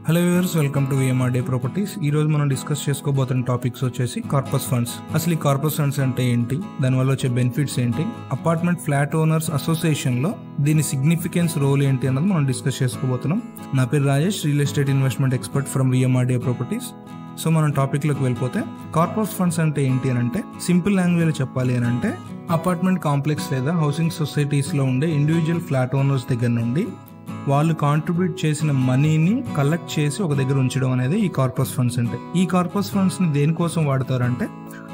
hello viewers welcome to VMR day properties ఈ రోజు మనం డిస్కస్ చేసుకోబోతున్న టాపిక్స్ వచ్చేసి కార్పస్ ఫండ్స్ అసలు ఈ కార్పస్ ఫండ్స్ అంటే ఏంటి దానివల్ల వచ్చే బెనిఫిట్స్ ఏంటి అపార్ట్మెంట్ ఫ్లాట్ ఓనర్స్ అసోసియేషన్ లో దీని సిగ్నిఫికెన్స్ రోల్ ఏంటి అన్నది మనం డిస్కస్ చేసుకోబోతున్నాం నా పేరు Rajesh real estate investment expert from VMR day properties so మనం టాపిక్ లోకి వెళ్ళిపోతే కార్పొరేట్ ఫండ్స్ అంటే ఏంటి అని అంటే సింపుల్ లాంగ్వేజ్ చెప్పాలి అని అంటే అపార్ట్మెంట్ కాంప్లెక్స్ లేదా హౌసింగ్ సొసైటీస్ లో ఉండే ఇండివిజువల్ ఫ్లాట్ ఓనర్స్ దగ్గర నుండి వాళ్ళు కాంట్రిబ్యూట్ చేసిన మనీని కలెక్ట్ చేసి ఒక దగ్గర ఉంచడం అనేది ఈ కార్పస్ ఫండ్స్ అంటే ఈ కార్పస్ ఫండ్స్ ని దేనికోసం వాడతారంటే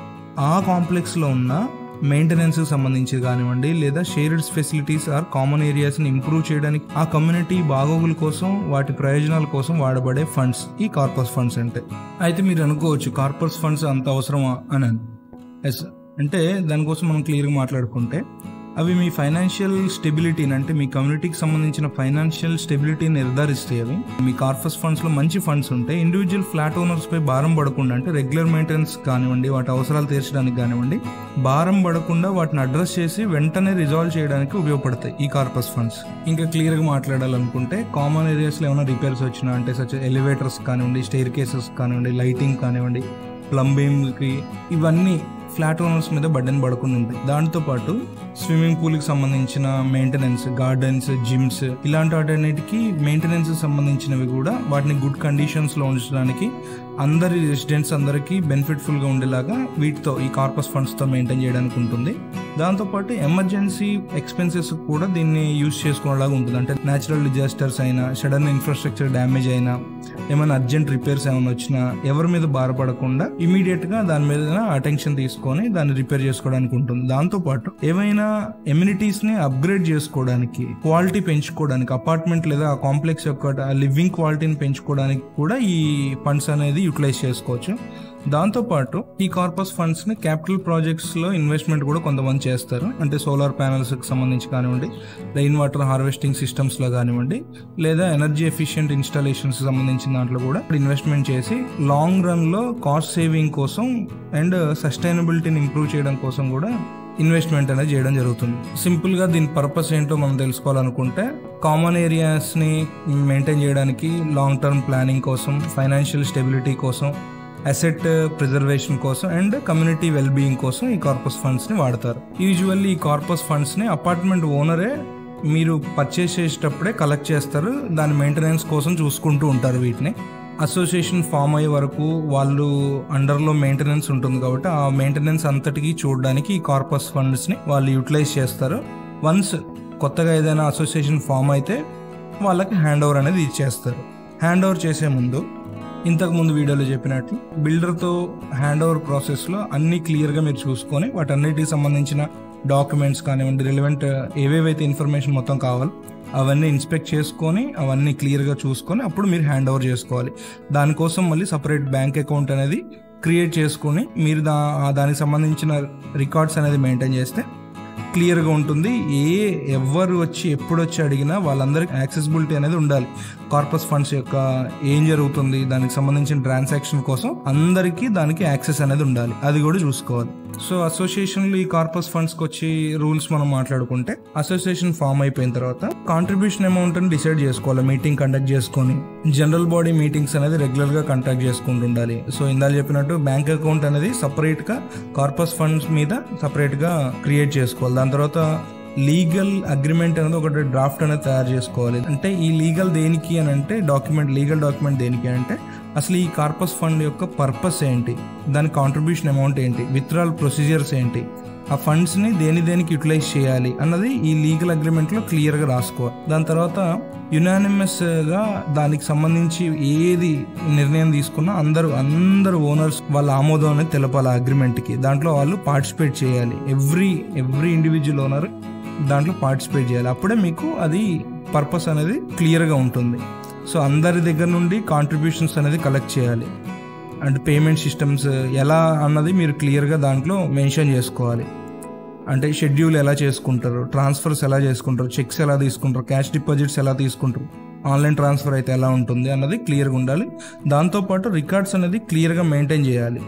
ఆ కాంప్లెక్స్ లో ఉన్న మెయింటెనెన్స్ సంబంధించి కానివ్వండి లేదా shared facilities or common areas ని ఇంప్రూవ్ చేయడానికి ఆ కమ్యూనిటీ బాగోగుల కోసం వాటి ప్రయోజనాల కోసం వాడబడే ఫండ్స్ ఈ కార్పస్ ఫండ్స్ అంటే అయితే మీరు అనుకోవచ్చు కార్పస్ ఫండ్స్ అంత అవసరమా అని ఎస్ అంటే దానికోసం మనం క్లియర్గా మాట్లాడుకుంటే అవి మీ ఫైనాన్షియల్ స్టెబిలిటీని అంటే మీ కమ్యూనిటీకి సంబంధించిన ఫైనాన్షియల్ స్టెబిలిటీని నిర్ధారిస్తాయి అవి మీ కార్పస్ ఫండ్స్ లో మంచి ఫండ్స్ ఉంటాయి ఇండివిజువల్ ఫ్లాట్ ఓనర్స్ పై భారం పడకుండా అంటే రెగ్యులర్ మెయింటెనెన్స్ కానివ్వండి వాటి అవసరాలు తీర్చడానికి కానివ్వండి భారం పడకుండా వాటిని అడ్రస్ చేసి వెంటనే రిజాల్వ్ చేయడానికి ఉపయోగపడతాయి ఈ కార్పస్ ఫండ్స్ ఇంకా క్లియర్ గా మాట్లాడాలనుకుంటే కామన్ ఏరియాస్ లో ఏమైనా రిపేర్స్ వచ్చినా అంటే సచ్ ఎలివేటర్స్ కానివ్వండి స్టేర్ కేసెస్ కానివ్వండి లైటింగ్ కానివ్వండి ప్లంబింగ్ కి ఇవన్నీ ఫ్లాట్ ఓనర్స్ మీద బడ్డెన్ పడకుండా ఉంటాయి దాంతో పాటు స్విమ్మింగ్ పూల్ కి సంబంధించిన మెయింటెనెన్స్ గార్డెన్స్ జిమ్స్ ఇలాంటి వాటన్నిటికి మెయింటెనెన్స్ సంబంధించినవి కూడా వాటిని గుడ్ కండిషన్స్ లో ఉంచడానికి అందరి రెసిడెంట్స్ అందరికీ బెనిఫిట్ఫుల్ గా ఉండేలాగా వీటితో ఈ కార్పస్ ఫండ్స్ తో మెయింటైన్ చేయడానికి ఉంటుంది దాంతోపాటు ఎమర్జెన్సీ ఎక్స్పెన్సెస్ కూడా దీన్ని యూజ్ చేసుకునేలాగా ఉంటుంది అంటే న్యాచురల్ డిజాస్టర్స్ అయినా సడన్ ఇన్ఫ్రాస్ట్రక్చర్ డ్యామేజ్ అయినా ఏమైనా అర్జెంట్ రిపేర్స్ ఏమైనా వచ్చినా ఎవరి మీద భారపడకుండా ఇమీడియట్ గా దాని మీద అటెన్షన్ తీసుకొని దాన్ని రిపేర్ చేసుకోవడానికి ఉంటుంది దాంతో పాటు ఏమైనా ఎమ్యూనిటీస్ ని అప్గ్రేడ్ చేసుకోవడానికి క్వాలిటీ పెంచుకోవడానికి అపార్ట్మెంట్ లేదా ఆ కాంప్లెక్స్ యొక్క లివింగ్ క్వాలిటీని పెంచుకోవడానికి కూడా ఈ ఫండ్స్ అనేది యూటిలైజ్ చేసుకోవచ్చు దాంతో పాటు ఈ కార్పస్ ఫండ్స్ ని క్యాపిటల్ ప్రాజెక్ట్స్ లో ఇన్వెస్ట్మెంట్ కూడా కొంతమంది చేస్తారు అంటే సోలార్ ప్యానల్స్ కి సంబంధించి కానివ్వండి రెయిన్ వాటర్ హార్వెస్టింగ్ సిస్టమ్స్ లో కానివ్వండి లేదా ఎనర్జీ ఎఫిషియెంట్ ఇన్స్టాలేషన్స్ సంబంధించిన దాంట్లో కూడా ఇన్వెస్ట్మెంట్ చేసి లాంగ్ రన్ లో కాస్ట్ సేవింగ్ కోసం అండ్ సస్టైనబిలిటీని ఇంప్రూవ్ చేయడం కోసం కూడా ఇన్వెస్ట్మెంట్ అనేది చేయడం జరుగుతుంది సింపుల్ గా దీని పర్పస్ ఏంటో మనం తెలుసుకోవాలనుకుంటే కామన్ ఏరియాస్ ని మెయింటైన్ చేయడానికి లాంగ్ టర్మ్ ప్లానింగ్ కోసం ఫైనాన్షియల్ స్టెబిలిటీ కోసం అసెట్ ప్రిజర్వేషన్ కోసం అండ్ కమ్యూనిటీ వెల్ బీయింగ్ కోసం ఈ కార్పస్ ఫండ్స్ ని వాడతారు యూజువల్లీ ఈ కార్పస్ ఫండ్స్ ని అపార్ట్మెంట్ ఓనరే మీరు పర్చేస్ చేసేటప్పుడే కలెక్ట్ చేస్తారు దాని మెయింటెనెన్స్ కోసం చూసుకుంటూ ఉంటారు వీటిని అసోసియేషన్ ఫామ్ అయ్యే వరకు వాళ్ళు అండర్లో మెయింటెనెన్స్ ఉంటుంది కాబట్టి ఆ మెయింటెనెన్స్ అంతటికి చూడడానికి ఈ కార్పస్ ఫండ్స్ ని వాళ్ళు యూటిలైజ్ చేస్తారు వన్స్ కొత్తగా ఏదైనా అసోసియేషన్ ఫామ్ అయితే వాళ్ళకి హ్యాండ్ ఓవర్ అనేది ఇచ్చేస్తారు హ్యాండ్ ఓవర్ చేసే ముందు ఇంతకు ముందు వీడియోలో చెప్పినట్లు బిల్డర్తో హ్యాండ్ ఓవర్ ప్రాసెస్లో అన్ని క్లియర్గా మీరు చూసుకొని వాటన్నిటికి సంబంధించిన డాక్యుమెంట్స్ కానివ్వండి రిలవెంట్ ఏవేవైతే ఇన్ఫర్మేషన్ మొత్తం కావాలో అవన్నీ ఇన్స్పెక్ట్ చేసుకొని అవన్నీ క్లియర్గా చూసుకొని అప్పుడు మీరు హ్యాండ్ ఓవర్ చేసుకోవాలి దానికోసం మళ్ళీ సపరేట్ బ్యాంక్ అకౌంట్ అనేది క్రియేట్ చేసుకొని మీరు దా దానికి సంబంధించిన రికార్డ్స్ అనేది మెయింటైన్ చేస్తే క్లియర్గా ఉంటుంది ఏ ఎవరు వచ్చి ఎప్పుడు వచ్చి అడిగినా వాళ్ళందరికీ యాక్సెసిబిలిటీ అనేది ఉండాలి కార్పస్ ఫండ్స్ యొక్క ఏం జరుగుతుంది దానికి సంబంధించిన ట్రాన్సాక్షన్ కోసం అందరికీ దానికి యాక్సెస్ అనేది ఉండాలి అది కూడా చూసుకోవాలి సో అసోసియేషన్లు ఈ కార్పస్ ఫండ్స్ కి వచ్చి రూల్స్ మనం మాట్లాడుకుంటే అసోసియేషన్ ఫామ్ అయిపోయిన తర్వాత కాంట్రిబ్యూషన్ అమౌంట్ అని డిసైడ్ చేసుకోవాలి మీటింగ్ కండక్ట్ చేసుకొని జనరల్ బాడీ మీటింగ్స్ అనేది రెగ్యులర్ గా కండక్ట్ చేసుకుంటూ ఉండాలి సో ఇందాక చెప్పినట్టు బ్యాంక్ అకౌంట్ అనేది సపరేట్ గా కార్పస్ ఫండ్స్ మీద సపరేట్ గా క్రియేట్ చేసుకోవాలి దాని తర్వాత లీగల్ అగ్రిమెంట్ అనేది ఒకటి డ్రాఫ్ట్ అనేది తయారు చేసుకోవాలి అంటే ఈ లీగల్ దేనికి అని అంటే డాక్యుమెంట్ లీగల్ డాక్యుమెంట్ దేనికి అంటే అసలు ఈ కార్పస్ ఫండ్ యొక్క పర్పస్ ఏంటి దాని కాంట్రిబ్యూషన్ అమౌంట్ ఏంటి విత్డ్రాల్ ప్రొసీజర్స్ ఏంటి ఆ ఫండ్స్ ని దేని దేనికి యూటిలైజ్ చేయాలి అన్నది ఈ లీగల్ అగ్రిమెంట్ లో క్లియర్ గా రాసుకోవాలి దాని తర్వాత యునానిమస్ గా దానికి సంబంధించి ఏది నిర్ణయం తీసుకున్నా అందరూ అందరు ఓనర్స్ వాళ్ళ ఆమోదం అనేది తెలపాలి అగ్రిమెంట్ కి దాంట్లో వాళ్ళు పార్టిసిపేట్ చేయాలి ఎవ్రీ ఎవ్రీ ఇండివిజువల్ ఓనర్ దాంట్లో పార్టిసిపేట్ చేయాలి అప్పుడే మీకు అది పర్పస్ అనేది క్లియర్గా ఉంటుంది సో అందరి దగ్గర నుండి కాంట్రిబ్యూషన్స్ అనేది కలెక్ట్ చేయాలి అండ్ పేమెంట్ సిస్టమ్స్ ఎలా అన్నది మీరు క్లియర్గా దాంట్లో మెన్షన్ చేసుకోవాలి అంటే షెడ్యూల్ ఎలా చేసుకుంటారు ట్రాన్స్ఫర్స్ ఎలా చేసుకుంటారు చెక్స్ ఎలా తీసుకుంటారు క్యాష్ డిపాజిట్స్ ఎలా తీసుకుంటారు ఆన్లైన్ ట్రాన్స్ఫర్ అయితే ఎలా ఉంటుంది అన్నది క్లియర్గా ఉండాలి దాంతోపాటు రికార్డ్స్ అనేది క్లియర్గా మెయింటైన్ చేయాలి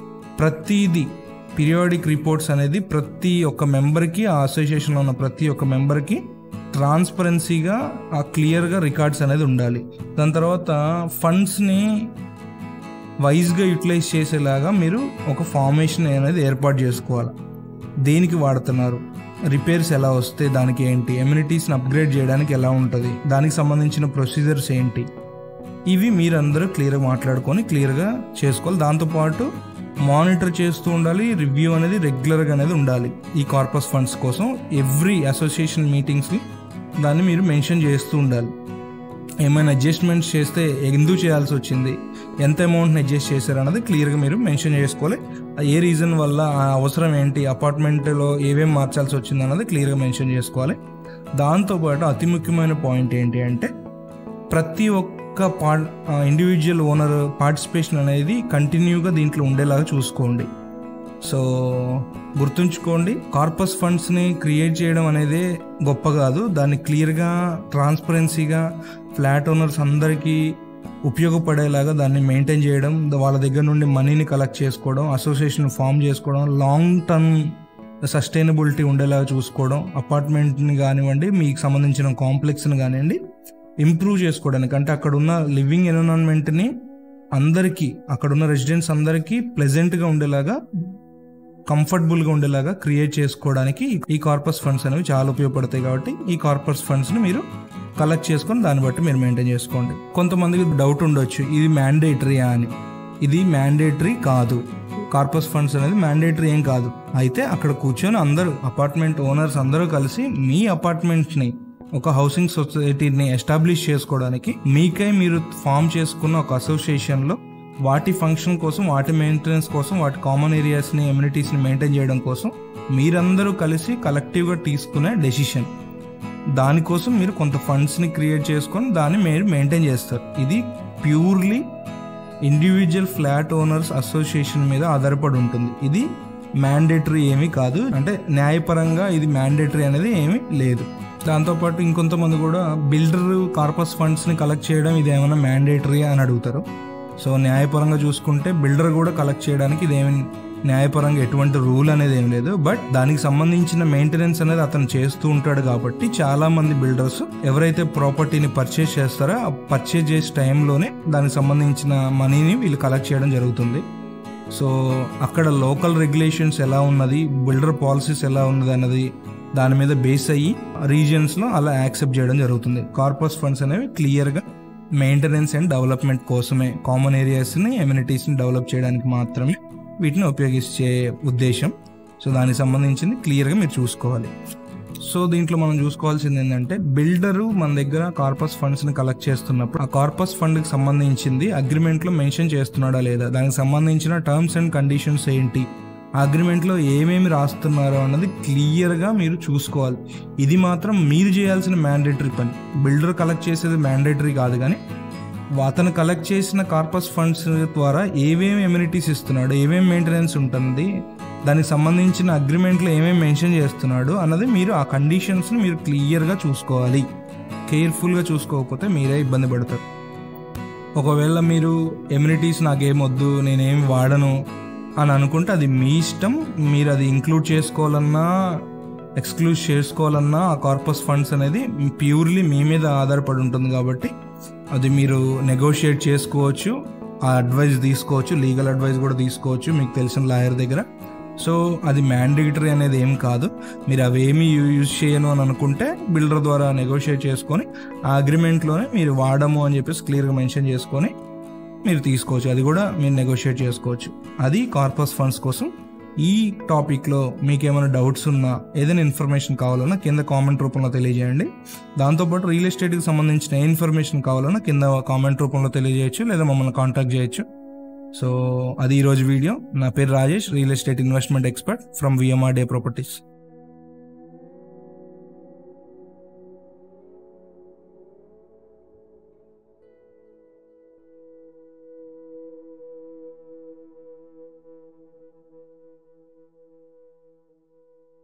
ప్రతిదీ పీరియాడిక్ రిపోర్ట్స్ అనేది ప్రతి ఒక్క మెంబర్కి ఆ అసోసియేషన్లో ఉన్న ప్రతి ఒక్క మెంబర్కి ట్రాన్స్పరెన్సీగా ఆ క్లియర్గా రికార్డ్స్ అనేది ఉండాలి దాని తర్వాత ఫండ్స్ని వైజ్గా యూటిలైజ్ చేసేలాగా మీరు ఒక ఫార్మేషన్ అనేది ఏర్పాటు చేసుకోవాలి దేనికి వాడుతున్నారు రిపేర్స్ ఎలా వస్తే దానికి ఏంటి ఎమ్యూనిటీస్ని అప్గ్రేడ్ చేయడానికి ఎలా ఉంటుంది దానికి సంబంధించిన ప్రొసీజర్స్ ఏంటి ఇవి మీరందరూ క్లియర్గా మాట్లాడుకొని క్లియర్గా చేసుకోవాలి దాంతోపాటు మానిటర్ చేస్తూ ఉండాలి రివ్యూ అనేది రెగ్యులర్గా అనేది ఉండాలి ఈ కార్పస్ ఫండ్స్ కోసం ఎవ్రీ అసోసియేషన్ మీటింగ్స్ని దాన్ని మీరు మెన్షన్ చేస్తూ ఉండాలి ఏమైనా అడ్జస్ట్మెంట్స్ చేస్తే ఎందుకు చేయాల్సి వచ్చింది ఎంత అమౌంట్ని అడ్జస్ట్ చేశారు అన్నది క్లియర్గా మీరు మెన్షన్ చేసుకోవాలి ఏ రీజన్ వల్ల ఆ అవసరం ఏంటి అపార్ట్మెంట్లో ఏమేమి మార్చాల్సి వచ్చింది అన్నది క్లియర్గా మెన్షన్ చేసుకోవాలి దాంతోపాటు అతి ముఖ్యమైన పాయింట్ ఏంటి అంటే ప్రతి ఒక్క పా ఇండివిజువల్ ఓనర్ పార్టిసిపేషన్ అనేది కంటిన్యూగా దీంట్లో ఉండేలాగా చూసుకోండి సో గుర్తుంచుకోండి కార్పస్ ఫండ్స్ని క్రియేట్ చేయడం అనేది గొప్ప కాదు దాన్ని క్లియర్గా ట్రాన్స్పరెన్సీగా ఫ్లాట్ ఓనర్స్ అందరికీ ఉపయోగపడేలాగా దాన్ని మెయింటైన్ చేయడం వాళ్ళ దగ్గర నుండి మనీని కలెక్ట్ చేసుకోవడం అసోసియేషన్ ఫామ్ చేసుకోవడం లాంగ్ టర్మ్ సస్టైనబిలిటీ ఉండేలాగా చూసుకోవడం అపార్ట్మెంట్ని కానివ్వండి మీకు సంబంధించిన కాంప్లెక్స్ని కానివ్వండి ఇంప్రూవ్ చేసుకోవడానికి అంటే అక్కడ ఉన్న లివింగ్ ఎన్విరాన్మెంట్ని అందరికీ అక్కడ ఉన్న రెసిడెంట్స్ అందరికీ ప్లెజెంట్గా ఉండేలాగా కంఫర్టబుల్గా ఉండేలాగా క్రియేట్ చేసుకోవడానికి ఈ కార్పస్ ఫండ్స్ అనేవి చాలా ఉపయోగపడతాయి కాబట్టి ఈ కార్పస్ ఫండ్స్ని మీరు కలెక్ట్ చేసుకొని దాన్ని బట్టి మీరు మెయింటైన్ చేసుకోండి కొంతమందికి డౌట్ ఉండొచ్చు ఇది మ్యాండేటరీయా అని ఇది మ్యాండేటరీ కాదు కార్పస్ ఫండ్స్ అనేది మ్యాండేటరీ ఏం కాదు అయితే అక్కడ కూర్చొని అందరూ అపార్ట్మెంట్ ఓనర్స్ అందరూ కలిసి మీ అపార్ట్మెంట్ని ఒక హౌసింగ్ సొసైటీని ఎస్టాబ్లిష్ చేసుకోవడానికి మీకై మీరు ఫామ్ చేసుకున్న ఒక అసోసియేషన్లో వాటి ఫంక్షన్ కోసం వాటి మెయింటెనెన్స్ కోసం వాటి కామన్ ఏరియాస్ని ఎమ్యూనిటీస్ని మెయింటైన్ చేయడం కోసం మీరందరూ కలిసి కలెక్టివ్గా తీసుకునే డెసిషన్ దానికోసం మీరు కొంత ఫండ్స్ని క్రియేట్ చేసుకొని దాన్ని మీరు మెయింటైన్ చేస్తారు ఇది purely individual flat owners association మీద ఆధారపడి ఉంటుంది ఇది మ్యాండేటరీ ఏమీ కాదు అంటే న్యాయపరంగా ఇది మ్యాండేటరీ అనేది ఏమీ లేదు దాంతోపాటు ఇంకొంతమంది కూడా బిల్డర్ కార్పస్ ఫండ్స్ని కలెక్ట్ చేయడం ఇది ఏమైనా మ్యాండేటరీ అని అడుగుతారు సో న్యాయపరంగా చూసుకుంటే బిల్డర్ కూడా కలెక్ట్ చేయడానికి ఇదేమి న్యాయపరంగా ఎటువంటి రూల్ అనేది ఏం లేదు బట్ దానికి సంబంధించిన మెయింటెనెన్స్ అనేది అతను చేస్తూ ఉంటాడు కాబట్టి చాలా మంది బిల్డర్స్ ఎవరైతే ప్రాపర్టీని పర్చేస్ చేస్తారో ఆ పర్చేస్ చేసే టైంలోనే దానికి సంబంధించిన మనీని వీళ్ళు కలెక్ట్ చేయడం జరుగుతుంది సో అక్కడ లోకల్ రెగ్యులేషన్స్ ఎలా ఉన్నది బిల్డర్ పాలసీస్ ఎలా ఉన్నది అన్నది దాని మీద బేస్ అయ్యి రీజియన్స్లో అలా యాక్సెప్ట్ చేయడం జరుగుతుంది కార్పస్ ఫండ్స్ అనేవి క్లియర్గా మెయింటెనెన్స్ అండ్ డెవలప్మెంట్ కోసమే కామన్ ఏరియాస్ని ఎమ్యూనిటీస్ని డెవలప్ చేయడానికి మాత్రమే వీటిని ఉపయోగించే ఉద్దేశం సో దానికి సంబంధించింది క్లియర్గా మీరు చూసుకోవాలి సో దీంట్లో మనం చూసుకోవాల్సింది ఏంటంటే బిల్డరు మన దగ్గర కార్పస్ ఫండ్స్ని కలెక్ట్ చేస్తున్నప్పుడు ఆ కార్పస్ ఫండ్కి సంబంధించింది అగ్రిమెంట్లో మెన్షన్ చేస్తున్నాడా లేదా దానికి సంబంధించిన టర్మ్స్ అండ్ కండిషన్స్ ఏంటి ఆ అగ్రిమెంట్లో ఏమేమి రాస్తున్నారో అన్నది క్లియర్గా మీరు చూసుకోవాలి ఇది మాత్రం మీరు చేయాల్సిన మ్యాండేటరీ పని బిల్డర్ కలెక్ట్ చేసేది మ్యాండేటరీ కాదు కానీ అతను కలెక్ట్ చేసిన కార్పస్ ఫండ్స్ ద్వారా ఏమేమి ఎమ్యూనిటీస్ ఇస్తున్నాడు ఏమేమి మెయింటెనెన్స్ ఉంటుంది దానికి సంబంధించిన అగ్రిమెంట్లో ఏమేమి మెన్షన్ చేస్తున్నాడు అన్నది మీరు ఆ కండిషన్స్ని మీరు క్లియర్గా చూసుకోవాలి కేర్ఫుల్గా చూసుకోకపోతే మీరే ఇబ్బంది పడతారు ఒకవేళ మీరు ఎమ్యూనిటీస్ నాకేం వద్దు నేనేం వాడను అని అనుకుంటే అది మీ ఇష్టం మీరు అది ఇంక్లూడ్ చేసుకోవాలన్నా ఎక్స్క్లూజ్ చేసుకోవాలన్నా ఆ కార్పస్ ఫండ్స్ అనేది ప్యూర్లీ మీ మీద ఆధారపడి ఉంటుంది కాబట్టి అది మీరు నెగోషియేట్ చేసుకోవచ్చు ఆ అడ్వైస్ తీసుకోవచ్చు లీగల్ అడ్వైస్ కూడా తీసుకోవచ్చు మీకు తెలిసిన లాయర్ దగ్గర సో అది మ్యాండేటరీ అనేది ఏం కాదు మీరు అవేమీ యూజ్ చేయను అని అనుకుంటే బిల్డర్ ద్వారా నెగోషియేట్ చేసుకొని ఆ అగ్రిమెంట్లోనే మీరు వాడము అని చెప్పేసి క్లియర్గా మెన్షన్ చేసుకొని మీరు తీసుకోవచ్చు అది కూడా మీరు నెగోషియేట్ చేసుకోవచ్చు అది కార్పస్ ఫండ్స్ కోసం ఈ టాపిక్లో మీకు ఏమైనా డౌట్స్ ఉన్నా ఏదైనా ఇన్ఫర్మేషన్ కావాలన్నా కింద కామెంట్ రూపంలో తెలియజేయండి దాంతోపాటు రియల్ ఎస్టేట్కి సంబంధించిన ఏ ఇన్ఫర్మేషన్ కావాలన్నా కింద కామెంట్ రూపంలో తెలియజేయచ్చు లేదా మమ్మల్ని కాంటాక్ట్ చేయొచ్చు సో అది ఈరోజు వీడియో నా పేరు Rajesh real estate investment expert from VMR day properties